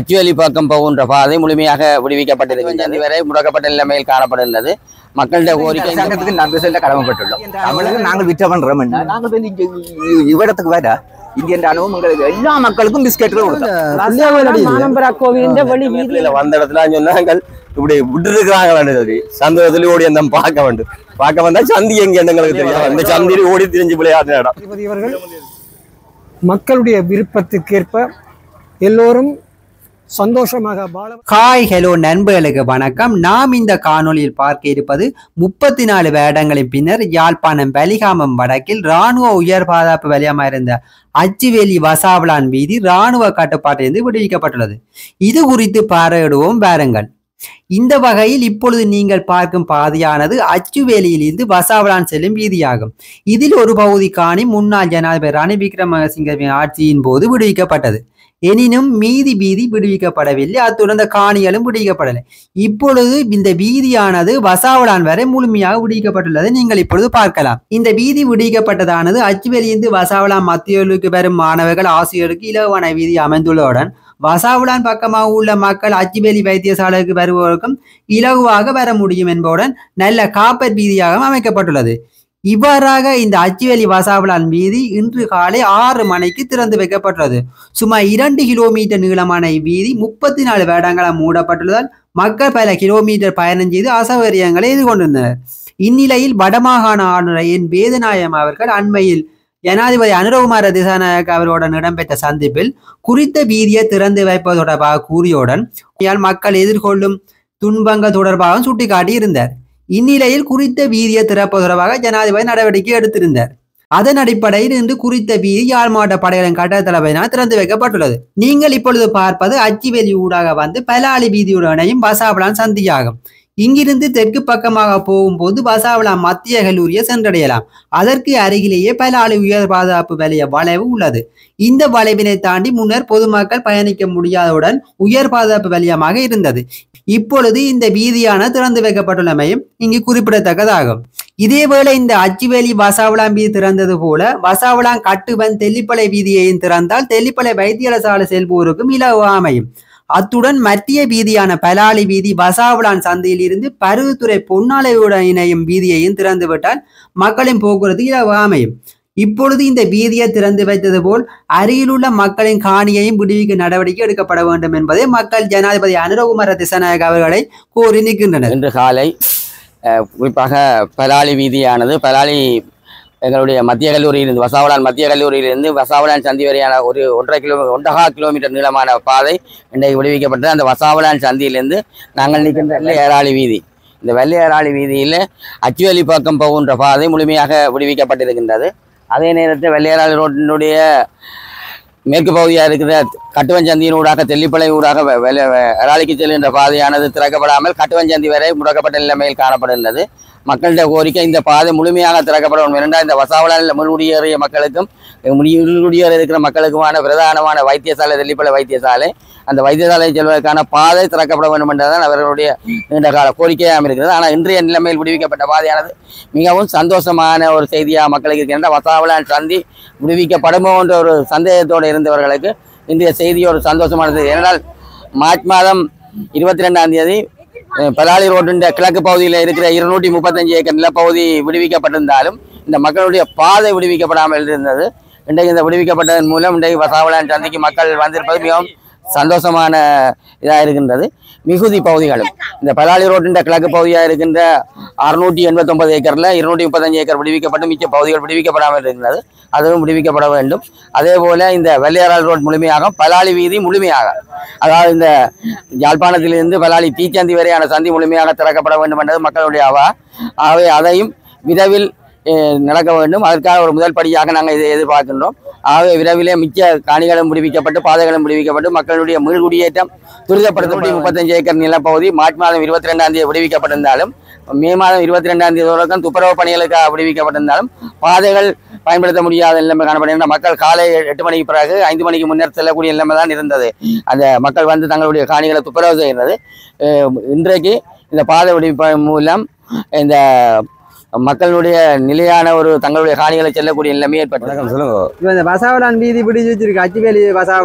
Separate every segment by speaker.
Speaker 1: அச்சுவேலி பக்கம் போகின்ற பாதை முழுமையாக விடுவிக்கப்பட்டிருக்கின்றது இதுவரை முடக்கப்பட்ட நிலைமையில் காணப்படுகின்றது மக்களிட கோரிக்கை
Speaker 2: சங்கத்துக்கு நாங்கள் செல்ல கடமைப்பட்டுள்ளோம் தமிழக நாங்கள் விற்ற பண்றோம் நாங்கள் வந்து இங்க இ- இவ்விடத்துக்கு வர இந்தியன் ராணுவம் எங்களுக்கு எல்லா மக்களுக்கும் பிஸ்கெட்டுகள் கொடுத்தோம்
Speaker 3: மானம்பரா கோவிலின் வெளி வீதி
Speaker 1: இதுல வந்த இடத்துல சொன்னாங்க இப்படி விட்டுருக்காங்க சொல்லி சந்தோஷத்துல ஓடி அந்த பார்க்க வேண்டும் பார்க்க வந்தா சந்தி எங்க எங்களுக்கு தெரியும் அந்த சந்தியில் ஓடி திரிஞ்சு விளையாடுற இடம்
Speaker 3: ஜனாதிபதி அவர்கள் மக்களுடைய விருப்பத்துக்கேற்ப எல்லோரும் சந்தோஷமாக வாழ
Speaker 4: ஹாய் ஹலோ நண்பர்களுக்கு வணக்கம் நாம் இந்த காணொளியில் பார்க்க இருப்பது முப்பத்தி நாலு வருடங்களின் பின்னர் யாழ்ப்பாணம் பலிகாமம் வடக்கில் இராணுவ உயர் பாதுகாப்பு வலயமாக இருந்த அச்சுவேலி வசாவலான் வீதி இராணுவ கட்டுப்பாட்டிலிருந்து விடுவிக்கப்பட்டுள்ளது இது குறித்து பார்வையிடுவோம் பாருங்கள் இந்த வகையில் இப்பொழுது நீங்கள் பார்க்கும் பாதையானது அச்சுவேலியிலிருந்து வசாவலான் செல்லும் வீதியாகும் இதில் ஒரு பகுதி காணி முன்னாள் ஜனாதிபதி ரணில் விக்ரமசிங்கவின் ஆட்சியின் போது விடுவிக்கப்பட்டது எனினும் மீதி வீதி விடுவிக்கப்படவில்லை அத்துடன் இந்த காணிகளும் விடுவிக்கப்படவில்லை இப்பொழுது இந்த வீதியானது வசாவலான் வரை முழுமையாக விடுவிக்கப்பட்டுள்ளதை நீங்கள் இப்பொழுது பார்க்கலாம் இந்த வீதி விடுவிக்கப்பட்டதானது அச்சுவெளியிருந்து வசாவலான் மத்தியோலுக்கு வரும் மாணவர்கள் ஆசிரியருக்கு இலவன வீதி அமைந்துள்ளதுடன் வசாவுலான் பக்கமாக உள்ள மக்கள் அச்சுவேலி வைத்தியசாலைக்கு வருபவருக்கும் இலகுவாக வர முடியும் என்பதுடன் நல்ல காப்பர் வீதியாகவும் அமைக்கப்பட்டுள்ளது இவ்வாறாக இந்த அச்சுவேலி வசாவலான் வீதி இன்று காலை ஆறு மணிக்கு திறந்து வைக்கப்பட்டுள்ளது சுமார் இரண்டு கிலோமீட்டர் நீளமான இவ்வீதி முப்பத்தி நாலு வருடங்களாக மூடப்பட்டுள்ளதால் மக்கள் பல கிலோமீட்டர் பயணம் செய்து அசௌகரியங்களை எதிர்கொண்டிருந்தனர் இந்நிலையில் வடமாகாண ஆளுநர் என் வேதநாயம் அவர்கள் அண்மையில் ஜனாதிபதி அனுரகுமார திசாநாயக் அவர்களுடன் இடம்பெற்ற சந்திப்பில் குறித்த வீதியை திறந்து வைப்பது தொடர்பாக கூறியவுடன் இயால் மக்கள் எதிர்கொள்ளும் துன்பங்கள் தொடர்பாக சுட்டிக்காட்டியிருந்தார் இந்நிலையில் குறித்த வீதியை திறப்பது தொடர்பாக ஜனாதிபதி நடவடிக்கை எடுத்திருந்தார் அதன் அடிப்படையில் இன்று குறித்த வீதி யாழ் மாவட்ட படைகளின் கட்டளை தளபதியினால் திறந்து வைக்கப்பட்டுள்ளது நீங்கள் இப்பொழுது பார்ப்பது அச்சிவேலி ஊடாக வந்து பலாலி வீதியுடன் இணையும் பசாவளான் சந்தியாகும் இங்கிருந்து தெற்கு பக்கமாக போகும்போது பசாவளான் மத்திய கல்லூரியை சென்றடையலாம் அதற்கு அருகிலேயே பலாலி உயர் பாதுகாப்பு வலய வளைவு உள்ளது இந்த வளைவினை தாண்டி முன்னர் பொதுமக்கள் பயணிக்க முடியாதவுடன் உயர் பாதுகாப்பு வலயமாக இருந்தது இப்பொழுது இந்த வீதியான திறந்து வைக்கப்பட்டுள்ளமையும் இங்கு குறிப்பிடத்தக்கதாகும் இதேவேளை இந்த அச்சுவேலி வசாவளாம் வீதி திறந்தது போல வசாவளாம் கட்டுவன் தெல்லிப்பளை வீதியையும் திறந்தால் தெல்லிப்பளை வைத்தியசாலை செல்போருக்கும் இலவு அமையும் அத்துடன் மத்திய வீதியான பலாலி வீதி வசாவளான் சந்தையில் இருந்து பருவத்துறை பொன்னாலையுடன் இணையும் வீதியையும் திறந்து விட்டால் மக்களின் போக்குவரத்து இலவு அமையும் இப்பொழுது இந்த வீதியை திறந்து வைத்தது போல் அருகிலுள்ள மக்களின் காணியையும் விடுவிக்க நடவடிக்கை எடுக்கப்பட வேண்டும் என்பதை மக்கள் ஜனாதிபதி அனுரகுமார திசநாயக் அவர்களை கோரி நிற்கின்றனர்
Speaker 1: இன்று காலை அஹ், குறிப்பாக பலாலி வீதியானது பலாலி எங்களுடைய மத்திய கல்லூரியிலிருந்து வசாவலான் மத்திய கல்லூரியிலிருந்து வசாவலான் சந்தி வரையான ஒரு ஒன்றரை கிலோ ஒன்றரை கிலோமீட்டர் நீளமான பாதை இன்றைக்கு விடுவிக்கப்பட்டது அந்த வசாவலான் சந்தியிலிருந்து நாங்கள் நிற்கின்ற வெள்ளையராளி வீதி இந்த வெள்ளையராளி வீதியில் அச்சுவேலி பக்கம் போகின்ற பாதை முழுமையாக விடுவிக்கப்பட்டிருக்கின்றது அதே நேரத்தில் வெள்ளையராளி ரோட்டினுடைய மேற்கு பகுதியாக இருக்கிற கட்டுவஞ்சந்தியின் ஊடாக தெல்லிப்பளை ஊடாக வெ- வெள்ள- வெ- அராலிக்கு செல்கின்ற பாதையானது திறக்கப்படாமல் கட்டுவஞ்சந்தி வரை முடக்கப்பட்ட நிலைமையில் காணப்படுகின்றது மக்களிட கோரிக்கை இந்த பாதை முழுமையாக திறக்கப்பட வேண்டும் இரண்டாம் இந்த வசாவளானில் முன்குடியேறிய மக்களுக்கும் முன்குடியேற இருக்கிற மக்களுக்குமான பிரதானமான வைத்தியசாலை தெல்லிப்பளை வைத்தியசாலை அந்த வைத்தியசாலை செல்வதற்கான பாதை திறக்கப்பட வேண்டும் என்றுதான் அவர்களுடைய நீண்ட கால கோரிக்கையாக இருக்கிறது ஆனால் இன்றைய நிலைமையில் விடுவிக்கப்பட்ட பாதையானது மிகவும் சந்தோஷமான ஒரு செய்தியாக மக்களுக்கு இருக்கின்ற வசாவளான் சந்தி விடுவிக்கப்படுமோ என்ற ஒரு சந்தேகத்தோடு இருந்தவர்களுக்கு இன்றைய செய்தி ஒரு சந்தோஷமானது ஏனென்றால் மார்ச் மாதம் இருபத்தி ரெண்டாம் தேதி அஹ், பலாலி ரோட்டின் கிழக்கு பகுதியில் இருக்கிற இருநூற்றி முப்பத்தஞ்சு ஏக்கர் நிலப்பகுதி விடுவிக்கப்பட்டிருந்தாலும் இந்த மக்களுடைய பாதை விடுவிக்கப்படாமல் இருந்தது இன்றைக்கு இந்த விடுவிக்கப்பட்டதன் மூலம் இன்றைக்கு வசாவளான் சந்திக்கு மக்கள் வந்திருப்பது மிகவும் சந்தோஷமான இதாக இருக்கின்றது மிகுதி பகுதிகளும் இந்த பலாலி ரோட்டின் கிழக்கு பகுதியாக இருக்கின்ற அறுநூற்றி எண்பத்தொன்பது ஏக்கரில் இருநூற்றி முப்பத்தஞ்சு ஏக்கர் விடுவிக்கப்பட்டு மிச்ச பகுதிகள் விடுவிக்கப்படாமல் இருக்கின்றது அதுவும் விடுவிக்கப்பட வேண்டும் அதே போல இந்த வெள்ளையரால் ரோட் முழுமையாக பலாலி வீதி முழுமையாக அதாவது இந்த யாழ்ப்பாணத்திலிருந்து பலாலி தீச்சந்தி வரையான சந்தி முழுமையாக திறக்கப்பட வேண்டும் என்பது மக்களுடைய அவா ஆகவே அதையும் விரைவில் அஹ், நடக்க வேண்டும் அதற்காக ஒரு முதல் படியாக நாங்கள் இதை எதிர்பார்க்கின்றோம் ஆகவே விரைவிலே மிச்ச காணிகளும் விடுவிக்கப்பட்டு பாதைகளும் விடுவிக்கப்பட்டு மக்களுடைய மீள்குடியேற்றம் துரிதப்படுத்தப்பட்டு முப்பத்தஞ்சு ஏக்கர் நிலப்பகுதி மார்ச் மாதம் இருபத்தி ரெண்டாம் தேதி விடுவிக்கப்பட்டிருந்தாலும் மே மாதம் இருபத்தி ரெண்டாம் தேதி தொடக்கம் துப்புரவு பணிகளுக்காக விடுவிக்கப்பட்டிருந்தாலும் பாதைகள் பயன்படுத்த முடியாத நிலைமை காணப்படுகின்ற மக்கள் காலை எட்டு மணிக்கு பிறகு ஐந்து மணிக்கு முன்னர் செல்லக்கூடிய நிலைமை தான் இருந்தது அந்த மக்கள் வந்து தங்களுடைய காணிகளை துப்புரவு செய்கிறது அஹ் இன்றைக்கு இந்த பாதை விடுவிப்பு மூலம் இந்த மக்களுடைய நிலையான ஒரு தங்களுடைய காணிகளை செல்லக்கூடிய நிலைமை ஏற்பட்டது
Speaker 4: இப்போ இந்த வசாவலான் வீதி பிடிச்சு வச்சிருக்கு அச்சுவேலி வசாவலான்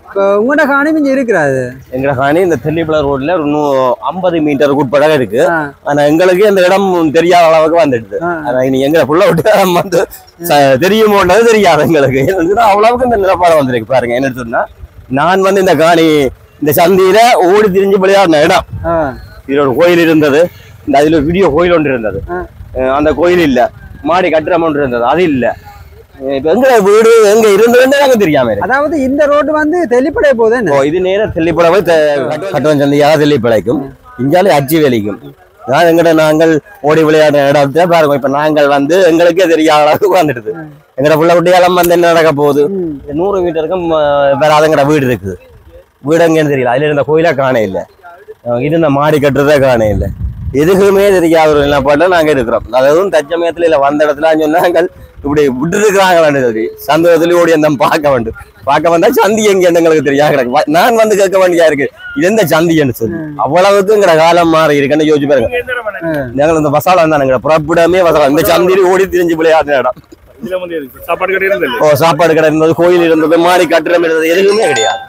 Speaker 4: இப்போ உங்களோட காணி இங்க இருக்கிறாது
Speaker 5: எங்கட காணி இந்த தெல்லிப்பள ரோட்ல ஒரு நூ ஐம்பது மீட்டருக்கு உட்பட இருக்கு
Speaker 4: ஆ.
Speaker 5: ஆனா எங்களுக்கு இந்த இடம் தெரியாத அளவுக்கு வந்துடுது
Speaker 4: ஆ.
Speaker 5: ஆனா இனி எங்களை புள்ள விட்டு இடம் வந்து ச- தெரியுமோன்றது தெரியாது எங்களுக்கு ஏன்னா அவ்வளவுக்கு இந்த நிலப்பாடு வந்திருக்கு பாருங்க என்ன சொன்னா நான் வந்து இந்த காணி இந்த சந்தியில ஓடி திரிஞ்சு விளையாடின இடம்
Speaker 4: ஆ.
Speaker 5: இதுல ஒரு கோயில் இருந்தது இந்த அதுல வீடியோ கோயில் ஒன்று இருந்தது
Speaker 4: ஆ.
Speaker 5: அஹ் அந்த கோயில் இல்ல மாடி கட்டிடம் ஒன்று இருந்தது அது இல்ல அஹ் இப்ப எங்க வீடு எங்க இருந்ததுன்னு எனக்கு தெரியாம இருக்கு
Speaker 4: அதாவது இந்த ரோடு வந்து தெளிப்படைய போகுது என்ன
Speaker 5: ஓ, இது நேர தெல்லிப்படவை கட்டுவன் சந்தையாக தெல்லிப்படைக்கும் இஞ்சாலே அச்சி வேலிக்கும் நான் எங்கட நாங்கள் ஓடி விளையாடுற இடத்துல பாருங்க இப்ப நாங்கள் வந்து எங்களுக்கே தெரியாத அளவுக்கு வந்துடுது எங்கட புள்ள குட்டியாலம் வந்து என்ன நடக்க போகுது இந்த நூறு மீட்டருக்கும் அஹ், வேற எங்கட வீடு இருக்குது வீடு எங்கன்னு தெரியல அதுல இருந்த கோயிலா காண இல்லை அஹ், இருந்த மாடி கட்டுறதே காண இல்லை எதுக்குமே தெரியாத ஒரு நிலப்பாட்டில் நாங்க இருக்கிறோம் அதாவது தச்சமயத்துல இல்ல வந்த இடத்துல சொன்னா நாங்கள் இப்படி விட்டு இருக்கிறாங்களான்னு சொல்லி சந்தோஷத்துல ஓடி அந்த பார்க்க வேண்டும் பார்க்க வந்தா சந்தி எங்க எங்களுக்கு தெரியாது கிடக்கு வ- நான் வந்து கேட்க வேண்டியா இருக்கு இது எந்த சந்தின்னு சொல்லி அவ்வளவுக்குங்கிற காலம் மாறி இருக்குன்னு யோசிச்சு பாருங்க நாங்கள் இந்த வசாலம் வந்தானுங்க புறப்படமே வசாலம் இந்த சந்தியில் ஓடி திரிஞ்சு விளையாடுற இடம்
Speaker 6: இதுல வந்து இருக்கு. சாப்பாடு கடை இருந்தது
Speaker 5: ஓ சாப்பாடு கடை இருந்தது கோயில் இருந்தது மாடி கட்டிடம் இருந்தது எதுவுமே கிடையாது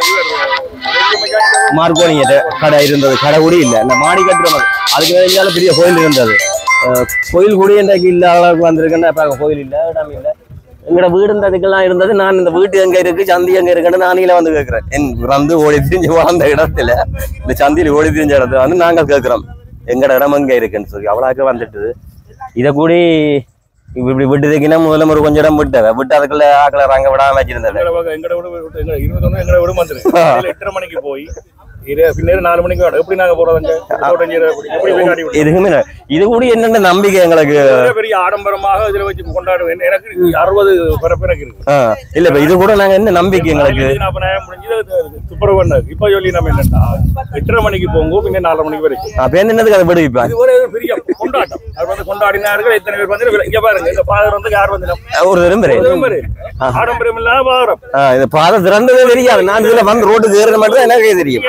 Speaker 5: மார்கோனிய கடை இருந்தது கடை கூட இல்ல இந்த மாடி கட்டிடம் அது. அதுக்கு வேண்டியால பெரிய கோயில் இருந்தது அஹ் கோயில் கூட இன்றைக்கு இல்ல அளவுக்கு வந்திருக்குன்னா இப்ப கோயில் இல்ல இடம் இல்ல எங்கட வீடு இந்த அதுக்கெல்லாம் இருந்தது நான் இந்த வீட்டு எங்க இருக்கு சந்தி எங்க இருக்குன்னு நானில வந்து கேட்கிறேன் என் பிறந்து ஓடி திரிஞ்சு வாழ்ந்த இடத்துல இந்த சந்தியில் ஓடி திரிஞ்ச இடத்துல வந்து நாங்கள் கேட்கிறோம் எங்கட இடம் எங்க இருக்குன்னு சொல்லி அவ்வளோக்கு வந்துட்டுது இதை கூடி இப்படி இப்படி விட்டுதுக்குன்னா முதல்ல ஒரு கொஞ்சம் இடம் விட்டவ விட்டு அதுக்குள்ள ஆக்களை ரங்க விடாம வச்சிருந்தது
Speaker 6: எங்கட பக்கம் எங்கட விட விட்டு எங்க இருபத்தொன்னு எங்கட விட வந்துருக்கு காலையில எட்டரை மணிக்கு போய் இரு பின்னர் நாலு மணிக்கு வேணும் எப்படி நாங்க போறதுங்க தோட்டஞ்சு எப்படி எப்படி போய் காட்டி விடுறது?
Speaker 5: எதுவுமே இல்லை. இது கூட என்னென்ன நம்பிக்கை எங்களுக்கு
Speaker 6: பெரிய பெரிய ஆடம்பரமாக இதுல வச்சு கொண்டாடுவேன் எனக்கு அறுபது பிறப்பு எனக்கு இருக்கு
Speaker 5: ஆ, இல்ல இப்ப இது கூட நாங்க என்ன நம்பிக்கை எங்களுக்கு
Speaker 6: நாற்பதாயிரம் முடிஞ்சது துப்புரவு பண்ணது இப்ப சொல்லி நம்ம என்னன்னா எட்டரை மணிக்கு போங்க பின்ன நாலரை மணிக்கு வரைக்கும்
Speaker 5: அப்ப என்னதுக்கு அதை விடுவிப்பேன்
Speaker 6: இது ஒரு பெரிய கொண்டாட்டம் அது வந்து கொண்டாடினார்கள் எத்தனை பேர் வந்து இங்க பாருங்க இந்த பாதர் வந்து யார் வந்து
Speaker 5: ஒரு விரும்புறேன்
Speaker 6: ஆடம்பரம் ஆடம்பரம் இல்லாம பாதரம்
Speaker 5: ஆ, இது பாதை திறந்ததே தெரியாது நான் இதுல வந்து ரோட்டுக்கு ஏறது மட்டும் தான் எனக்கு தெரியும்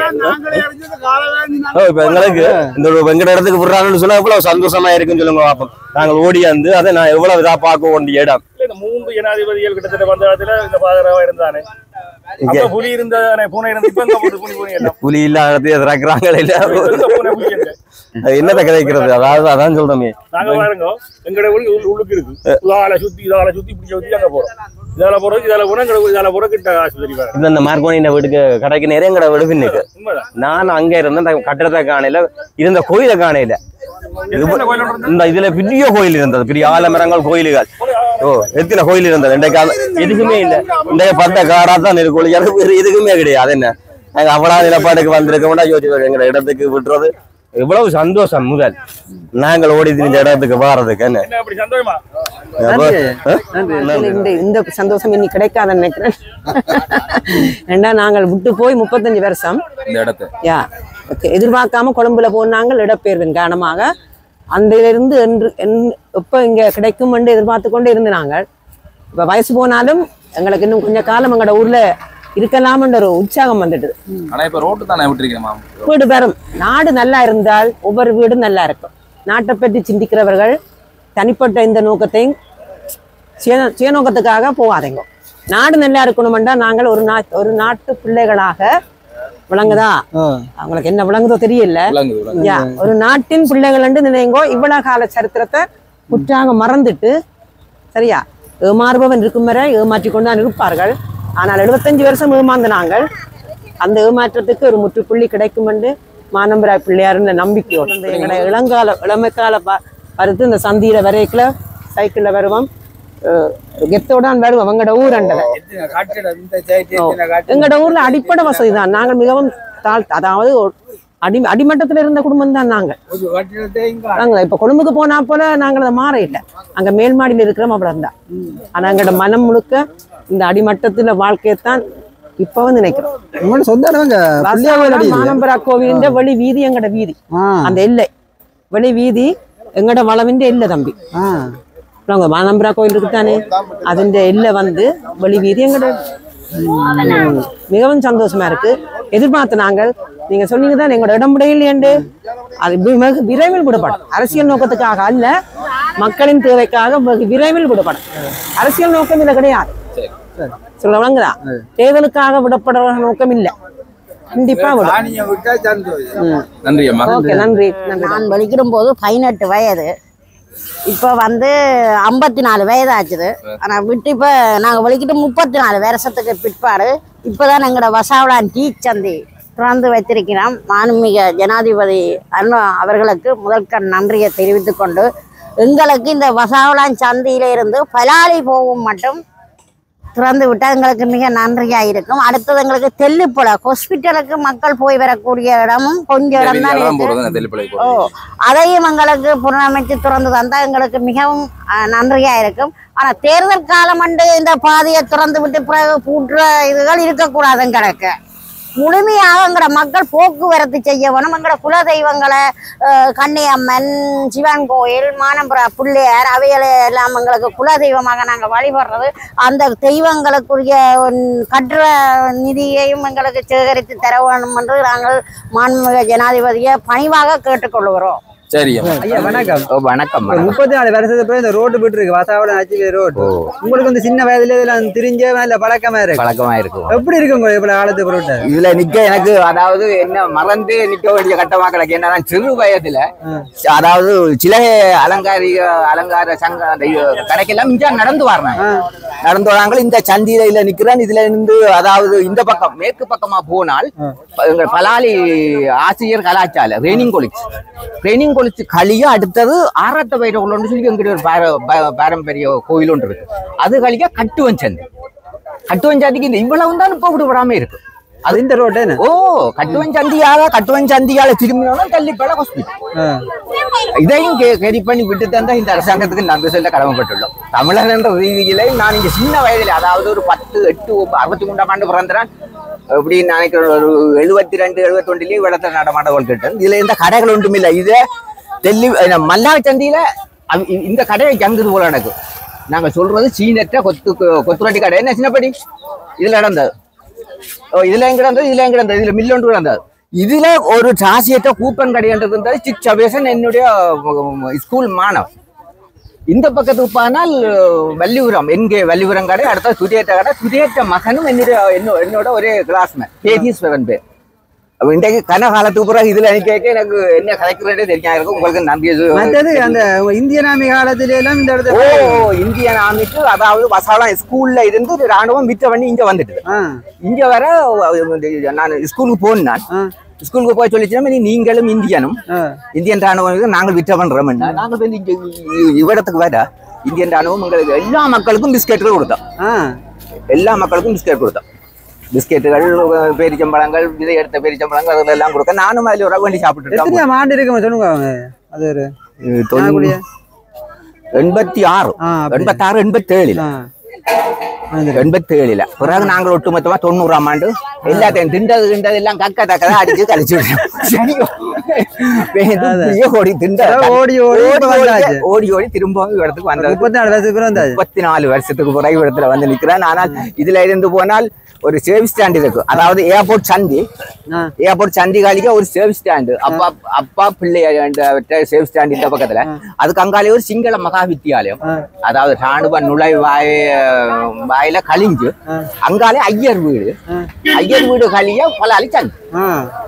Speaker 5: ஓ, இப்ப எங்களுக்கு இந்த ஒரு வெங்கட இடத்துக்கு விடுறாங்கன்னு சொன்னா எவ்வளவு சந்தோஷமா இருக்குன்னு சொல்லுங்க பாப்போம் நாங்கள் ஓடி வந்து அதை நான் எவ்வளவு இதா பார்க்க வேண்டிய இடம்
Speaker 6: இல்ல, இந்த மூன்று ஜனாதிபதிகள் கிட்டத்தட்ட வந்த இடத்துல இந்த பாதரவா இருந்தானே
Speaker 5: இங்க
Speaker 6: அப்ப புலி இருந்தானே பூனை இருந்து இப்ப எங்க போகுது புலி பூனை எல்லாம்
Speaker 5: புலி இல்லாத இடத்துல திறக்கிறாங்களே இல்ல
Speaker 6: எங்க பூனை புலி எங்க?
Speaker 5: அது என்னத்தை கிடைக்கிறது அதாவது அதான் சொல்றோமே
Speaker 6: நாங்க பாருங்க எங்கட ஊரு உள்ள- உள்ளுக்கு இருக்கு இதால சுத்தி இதால சுத்தி இப்படி சுத்தி அங்க போறோம் இதால போறோம் இதால போறோம் எங்கட ஊர் இதால போறோம் கிட்ட ஆஸ்பத்திரி வேற
Speaker 5: இந்த இந்த மார்க்கோனி வீட்டுக்கு கடைக்கு நேரம் எங்கட வீடு பின்னுக்கு
Speaker 6: உண்மைதான்
Speaker 5: நான் அங்க இருந்த அந்த கட்டடத்தை காணையில இருந்த கோயிலை காணையில
Speaker 6: எத்தனை கோயில் ஒன்று
Speaker 5: இந்த இதுல பெரிய கோயில் இருந்தது பெரிய ஆலமரங்கள் கோயில்கள் ஓ எத்தனை கோயில் இருந்தது இன்றைக்கு அது எதுக்குமே இல்ல இன்றைக்கு பட்ட காடா தான் இருக்கும் எனக்கு வேற எதுக்குமே கிடையாது என்ன நாங்க அவ்வளவு நிலப்பாட்டுக்கு வந்திருக்கோம்னா யோசிச்சு எங்க இடத்துக்கு விட்டுறது இவ்வளவு சந்தோஷம் முதல் நாங்கள் ஓடி திரிஞ்ச இடத்துக்கு வாரதுக்கு என்ன
Speaker 6: என்ன அப்படி சந்தோஷமா
Speaker 5: அப்ப, ஆ?
Speaker 7: இந்த இந்த சந்தோஷம் இனி கிடைக்காதுன்னு நினைக்கிறேன் ஏண்டா நாங்கள் விட்டு போய் முப்பத்தஞ்சு வருஷம்
Speaker 8: இந்த இடத்த
Speaker 7: யா ஓகே எதிர்பார்க்காம கொழும்புல போனாங்கள் இடப்பெயர்வின் காரணமாக அன்றிலிருந்து என்று என் எப்போ இங்கே கிடைக்கும் என்று எதிர்பார்த்து கொண்டு இருந்து நாங்கள் இப்போ வயசு போனாலும் எங்களுக்கு இன்னும் கொஞ்ச காலம் எங்களோட ஊர்ல இருக்கலாம்ன்ற ஒரு உற்சாகம் வந்துடுது
Speaker 8: ஆனா இப்ப ரோட்டு தானே விட்டுருக்கேன் மாம்
Speaker 7: வீடு பெறும் நாடு நல்லா இருந்தால் ஒவ்வொரு வீடும் நல்லா இருக்கும் நாட்டை பற்றி சிந்திக்கிறவர்கள் தனிப்பட்ட இந்த நோக்கத்தையும் சுய சுயநோக்கத்துக்காக போகாதீங்க நாடு நல்லா இருக்கணுமெண்டா நாங்கள் ஒரு நா ஒரு நாட்டு பிள்ளைகளாக விளங்குதா அவங்களுக்கு என்ன விளங்குதோ தெரியல
Speaker 8: விளங்குது விளங்குது.
Speaker 7: யா ஒரு நாட்டின் பிள்ளைகள் என்று நினைங்கோ இவ்வளவு கால சரித்திரத்தை முற்றாக மறந்துட்டு சரியா ஏமாறுபவன் இருக்கும் வரை ஏமாற்றி கொண்டு தான் இருப்பார்கள் ஆனால் எழுபத்தஞ்சு வருஷம் ஏமாந்த நாங்கள் அந்த ஏமாற்றத்துக்கு ஒரு முற்றுப்புள்ளி கிடைக்கும் என்று மானம்பராய் பிள்ளையாருன்ற நம்பிக்கையோடு இந்த எங்களோட இளங்கால இளமைக்கால ப- பருத்து இந்த சந்தியில வரைக்குல சைக்கிள்ல வருவோம் அஹ் கெத்தோடான் வருவோம் எங்களோட ஊரண்டதை எங்களோட ஊர்ல அடிப்படை வசதி தான் நாங்கள் மிகவும் தாழ் அதாவது ஒரு அடி அடிமட்டத்துல இருந்த குடும்பம் தான் நாங்கள் நாங்க இப்ப கொழும்புக்கு போனா போல நாங்கள் அதை மாற இல்லை அங்க மேல் மாடியில இருக்கிறோம் அவ்வளவு தான் ஆனா எங்களோட மனம் முழுக்க இந்த அடிமட்டத்துல வாழ்க்கையைத்தான் இப்ப வந்து நினைக்கிறோம்
Speaker 4: உங்களோட சொந்த இடம்ங்க பிள்ளையா கோயில் அடி
Speaker 7: மானம்பரா கோவிலின் வழி வீதி எங்கட வீதி
Speaker 4: ஆ
Speaker 7: அந்த எல்லை வெளி வீதி எங்கட வளவிന്റെ எல்லை தம்பி
Speaker 4: ஆ
Speaker 7: நாங்க மானம்பரா கோயில் இருக்குதானே അതിന്റെ எல்லை வந்து வெளி வீதி எங்கட ம், மிகவும் சந்தோஷமா இருக்கு எதிர்பார்த்து நாங்கள் நீங்க சொன்னீங்க தான் எங்களோட இடம் இல்லையண்டு அது வி- வெகு விரைவில் விடப்படும் அரசியல் நோக்கத்துக்காக அல்ல மக்களின் தேவைக்காக வெகு விரைவில் விடப்படும் அரசியல் நோக்கம் இதுல கிடையாது சொல்ல விளங்குதா தேர்தலுக்காக விடப்படுற நோக்கம் இல்ல கண்டிப்பா விடும்
Speaker 8: நன்றி அம்மா
Speaker 7: ஓகே நன்றி நன்றி
Speaker 9: நான் வலிக்கிடும் போது பதினெட்டு வயது இப்போ வந்து ஐம்பத்தி நாலு வயது ஆச்சுது ஆனால் விட்டு இப்போ நாங்கள் வலிக்கிட்டு முப்பத்தி நாலு வருஷத்துக்கு பிற்பாடு இப்போ தான் எங்களோட வசாவளான் டீ சந்தி திறந்து வைத்திருக்கிறோம் மாண்புமிக ஜனாதிபதி அண்ணா அவர்களுக்கு முதற்கண் நன்றியை தெரிவித்துக் கொண்டு எங்களுக்கு இந்த வசாவளான் சந்தியில இருந்து பலாலி போகும் மட்டும் திறந்து விட்டால் எங்களுக்கு மிக நன்றியாக இருக்கும் அடுத்தது எங்களுக்கு தெல்லிப்புல ஹாஸ்பிட்டலுக்கு மக்கள் போய் வரக்கூடிய இடமும் கொஞ்சம் இடம் தான் இருக்கு
Speaker 8: போறது தெளிப்பலை
Speaker 9: ஓ அதையும் எங்களுக்கு புனரமைத்து திறந்து தந்தா எங்களுக்கு மிகவும் அஹ், நன்றியா இருக்கும் ஆனா தேர்தல் காலம் அண்டு இந்த பாதையை திறந்து விட்டு பிறகு பூட்டுற இதுகள் இருக்கக்கூடாது எங்களுக்கு முழுமையாக எங்கட மக்கள் போக்குவரத்து செய்ய வேணும் எங்கட குல தெய்வங்களை அஹ், கன்னியம்மன் சிவன் கோயில் மானம்புர பிள்ளையார் அவைகளை எல்லாம் எங்களுக்கு குல தெய்வமாக நாங்கள் வழிபடுறது அந்த தெய்வங்களுக்குரிய ஒன்- கட்டுற நிதியையும் எங்களுக்கு சேகரித்து தர வேண்டும் என்று நாங்கள் மாண்புமிகு ஜனாதிபதியை பணிவாக கேட்டுக்கொள்கிறோம்
Speaker 8: சரி அம்மா
Speaker 4: ஐயா வணக்கம்
Speaker 2: ஓ வணக்கம்
Speaker 4: ஒரு முப்பத்தி நாலு வருஷத்துக்கு பிறகு இந்த ரோடு போயிட்டு இருக்கு வசாவளம் அச்சுவே ரோடு உங்களுக்கு வந்து சின்ன வயதுல இதெல்லாம் தெரிஞ்ச இல்ல பழக்கமா இருக்கு
Speaker 2: பழக்கமா இருக்கும்
Speaker 4: எப்படி இருக்கு உங்களுக்கு இவ்வளவு காலத்து பொருட்டு
Speaker 2: இதுல நிக்க எனக்கு அதாவது என்ன மறந்து நிக்க வேண்டிய கட்டமா கிடக்கு என்ன நான் சிறு வயதுல அதாவது சில அலங்காரிக அலங்கார சங்க அந்த இது கடைக்கெல்லாம் இங்க நடந்து வர்றாங்க நடந்து வராங்க இந்த சந்தியில நிக்கிறேன் இதுல இருந்து அதாவது இந்த பக்கம் மேற்கு பக்கமா போனால் எங்க பலாலி ஆசிரியர் கலாச்சாரம் ரெய்னிங் காலேஜ் ரெய்னிங் காலேஜ் கழிய அடுத்தது ஆரத்த பயிரகுள்ளன்னு சொல்லி எங்கிட்ட ஒரு பார- பா- பாரம்பரிய கோயில் ஒன்று இருக்கு அது கழிய கட்டுவன் சந்தி கட்டுவன் சந்திக்கு இந்த இவ்வளவு தான் இப்ப விடுபடாம இருக்கு
Speaker 4: அது இந்த ரோடு என்ன
Speaker 2: ஓ கட்டுவன் சந்தியால கட்டுவன் சந்தியால திரும்பினோம்னா தள்ளிப்பட ஹாஸ்பிட்டல் இதையும் கே- கேரி பண்ணி விட்டு தந்தா இந்த அரசாங்கத்துக்கு நன்றி சொல்ல கடமைப்பட்டுள்ளோம் தமிழர் என்ற ரீதியில நான் இங்க சின்ன வயதுல அதாவது ஒரு பத்து எட்டு ஒன்பது, அறுபத்தி மூன்றாம் ஆண்டு பிறந்தேன் எப்படி நினைக்கிறேன் ஒரு எழுபத்தி ரெண்டு எழுபத்தி ஒன்றுலயே இடத்துல நடமாட வாழ்க்கிட்டேன் இதுல இந்த கடைகள் ஒன்றும் இல்லை இது டெல்லி மல்லாக சந்தியில அவ- இ- இந்த கடையை ஜங்குது போல எனக்கு நாங்க சொல்றது சீனற்ற கொத்து கொத்துரட்டி கடை என்ன சின்னப்படி இதுல நடந்தது ஓ இதுல எங்க கிடந்தது இதுல எங்க கிடந்தது இதுல மில்லொன்று கிடந்தது இதுல ஒரு ராசியற்ற கூப்பன் கடைன்றது இருந்தது சிக் சபேசன் என்னுடைய உம், ஸ்கூல் மாணவன் இந்த பக்கத்துக்கு போனால் வள்ளிபுரம் என்கே வள்ளிபுரம் கடை அடுத்த சுதேற்ற கடை சுதேற்ற மகனும் என்னுடைய என்னோ- என்னோட ஒரே கிளாஸ்மேட் கேதீஸ்வரன் பேர் அப்ப இன்றைக்கு கன காலத்துக்கு பிறகு இதுல எனக்கு கேட்க எனக்கு என்ன கலைக்கிறதே தெரியாது இருக்கும் உங்களுக்கு நன்றி
Speaker 4: மற்றது அந்த இந்திய நாமி காலத்துல எல்லாம் இந்த
Speaker 2: ஓ
Speaker 4: இடத்துல
Speaker 2: இந்தியன் ஆர்மிக்கு அதாவது வசாலம் ஸ்கூல்ல இருந்து ராணுவம் விற்ற பண்ணி இங்க வந்துட்டு
Speaker 4: ஆ,
Speaker 2: இங்க வர நான் ஸ்கூலுக்கு போனேன்
Speaker 4: ஆ,
Speaker 2: ஸ்கூலுக்கு போய் சொல்லிச்சுன்னா நீங்களும் இந்தியனும்
Speaker 4: ஆ.
Speaker 2: இந்தியன் ராணுவம் நாங்கள் விற்ற பண்றோம் நாங்கள் வந்து இங்க இ- இவ்விடத்துக்கு வர இந்தியன் ராணுவம் எங்களுக்கு எல்லா மக்களுக்கும் பிஸ்கெட்டுகள் கொடுத்தோம்
Speaker 4: ஆ.
Speaker 2: எல்லா மக்களுக்கும் பிஸ்கெட் கொடுத்தோம் பிஸ்கெட்டுகள் பேரிச்சம்பழங்கள் விதை எடுத்த பேரிச்சம்பழங்கள் அதெல்லாம் எல்லாம் கொடுக்க நானும் அதுல ஒரு வண்டி சாப்பிட்டு
Speaker 4: எத்தனையாம் ஆண்டு இருக்கு சொல்லுங்க அவங்க அது ஒரு
Speaker 2: தொண்ணூறு எண்பத்தி ஆறு
Speaker 4: ஆ, அப்படி.
Speaker 2: எண்பத்தி ஆறு எண்பத்தி ஏழுல
Speaker 4: ஆ. வந்துரு.
Speaker 2: எண்பத்தி ஏழுல பிறகு நாங்கள் ஒட்டுமொத்தமா தொண்ணூறாம் ஆண்டு எல்லாத்தையும் திண்டது திண்டது எல்லாம் கக்க தக்கதான் அடிச்சு கழிச்சு விட்டோம் சரியோ இப்படியே ஓடி திண்ட
Speaker 4: ஓடி ஓடி இப்ப
Speaker 2: ஓடி
Speaker 4: வந்தாச்சு.
Speaker 2: ஓடி ஓடி திரும்பவும் இடத்துக்கு வந்தது
Speaker 4: முப்பத்தி நாலு வயசுக்கு பிறகு வந்தாச்சு
Speaker 2: முப்பத்தி நாலு வருஷத்துக்கு பிறகு இடத்துல வந்து நிக்கிறேன் ஆனால் இதுல இருந்து போனால் ஒரு சேவ் ஸ்டாண்ட் இருக்கு அதாவது ஏர்போர்ட் சந்தி
Speaker 4: ஆ.
Speaker 2: ஏர்போர்ட் சந்தி காலிக்க ஒரு சேவ் ஸ்டாண்டு அப்பா அப்பா பிள்ளை சேவ் ஸ்டாண்ட் இந்த பக்கத்துல அதுக்கு அங்காலே ஒரு சிங்கள மகா வித்தியாலயம்
Speaker 4: ஆ.
Speaker 2: அதாவது ராணுவ நுழைவாய் வாயில கழிஞ்சு அங்காலே ஐயர் வீடு ஐயர் வீடு கழிய பலாலி சந்தி
Speaker 4: ஆ.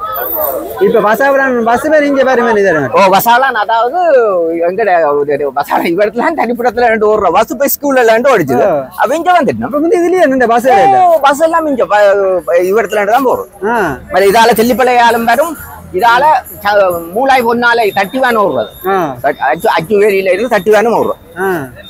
Speaker 4: இப்ப பசாபுரம் பஸ் பேர் இங்க பாரு மாதிரி தருவேன்
Speaker 2: ஓ வசாலான் அதாவது எங்கட ஒரு வசாலா இவரத்துல தனிப்படத்துல ரெண்டு ஓடுற பஸ் போய் ஸ்கூல்ல ரெண்டு ஓடிச்சுது அப்ப இங்க வந்துட்டோம்
Speaker 4: அப்ப வந்து இதுலயே இந்த பஸ் இல்ல
Speaker 2: பஸ் எல்லாம் இங்க இவரத்துல ரெண்டு தான் போறோம்
Speaker 4: ஆ.
Speaker 2: மற்ற இதால செல்லிப்பள்ளையாலும் வரும் இதால ச- மூளாய் பொன்னாலை தட்டிவான ஓடுறது
Speaker 4: ஆ.
Speaker 2: தட்- அச்சு அச்சு வேலியில இருந்து தட்டிவானும் ஓடுறோம்
Speaker 4: ஆ.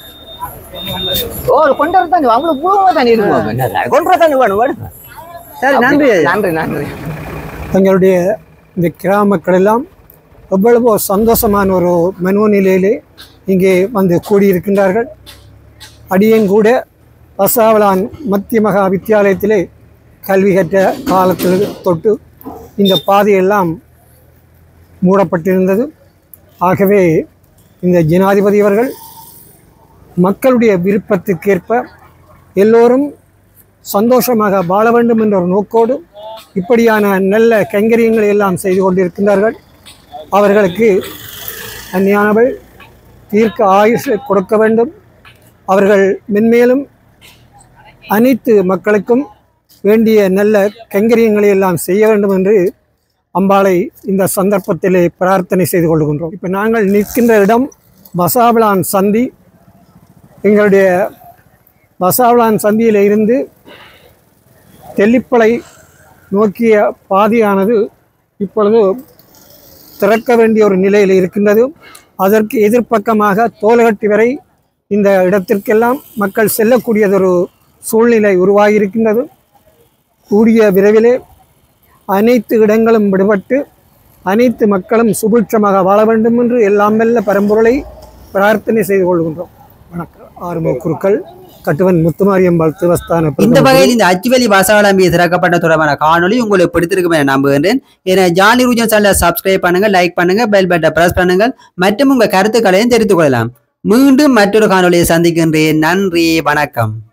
Speaker 2: ஓ கொண்டு வர தண்ணி அவங்களுக்கு பூர்வமா தண்ணி இருக்கும் கொண்டு வர தண்ணி வேணும் வேணும்
Speaker 4: சரி நன்றி
Speaker 2: நன்றி நன்றி
Speaker 3: தங்களுடைய இந்த கிராம மக்கள் எல்லாம் எவ்வளவோ சந்தோஷமான ஒரு மனோநிலையிலே இங்கே வந்து கூடியிருக்கின்றார்கள் அடியேன் கூட பசாவளான் மத்திய மகா வித்தியாலயத்திலே கல்வி கற்ற காலத்தில் தொட்டு இந்த பாதையெல்லாம் மூடப்பட்டிருந்தது ஆகவே இந்த ஜனாதிபதி அவர்கள் மக்களுடைய விருப்பத்துக்கேற்ப எல்லோரும் சந்தோஷமாக வாழ வேண்டும் என்ற ஒரு நோக்கோடு இப்படியான நல்ல கைங்கரியங்களை எல்லாம் செய்து கொண்டிருக்கின்றார்கள் அவர்களுக்கு அந்நியானவள் தீர்க்க ஆயுஷை கொடுக்க வேண்டும் அவர்கள் மென்மேலும் அனைத்து மக்களுக்கும் வேண்டிய நல்ல கைங்கரியங்களை எல்லாம் செய்ய வேண்டும் என்று அம்பாளை இந்த சந்தர்ப்பத்திலே பிரார்த்தனை செய்து கொள்கின்றோம் இப்போ நாங்கள் நிற்கின்ற இடம் வசாவிளான் சந்தி எங்களுடைய வசாவிளான் சந்தியில் இருந்து தெல்லிப்பளை நோக்கிய பாதையானது இப்பொழுது திறக்க வேண்டிய ஒரு நிலையில் இருக்கின்றது அதற்கு எதிர்ப்பக்கமாக தோலகட்டி வரை இந்த இடத்திற்கெல்லாம் மக்கள் செல்லக்கூடியதொரு சூழ்நிலை உருவாகியிருக்கின்றது கூடிய விரைவிலே அனைத்து இடங்களும் விடுபட்டு அனைத்து மக்களும் சுபிட்சமாக வாழ வேண்டும் என்று எல்லாம் வெல்ல பரம்பொருளை பிரார்த்தனை செய்து கொள்கின்றோம் வணக்கம் ஆறுமுக குருக்கள் கட்டுவன் முத்துமாரியம்பாள் தேவஸ்தான
Speaker 4: இந்த
Speaker 3: பிரதமர்
Speaker 4: வகையில் இந்த அச்சுவலி வாசவலாம்பியை திறக்கப்பட்ட தொடர்பான காணொளி உங்களுக்கு பிடித்திருக்கும் என நம்புகின்றேன் என ஜாலி ரூஜன் சேனலை சப்ஸ்கிரைப் பண்ணுங்க லைக் பண்ணுங்க பெல் பட்டனை பிரஸ் பண்ணுங்கள் மற்றும் உங்க கருத்துக்களையும் தெரிவித்துக் கொள்ளலாம் மீண்டும் மற்றொரு காணொளியை சந்திக்கின்றேன் நன்றி வணக்கம்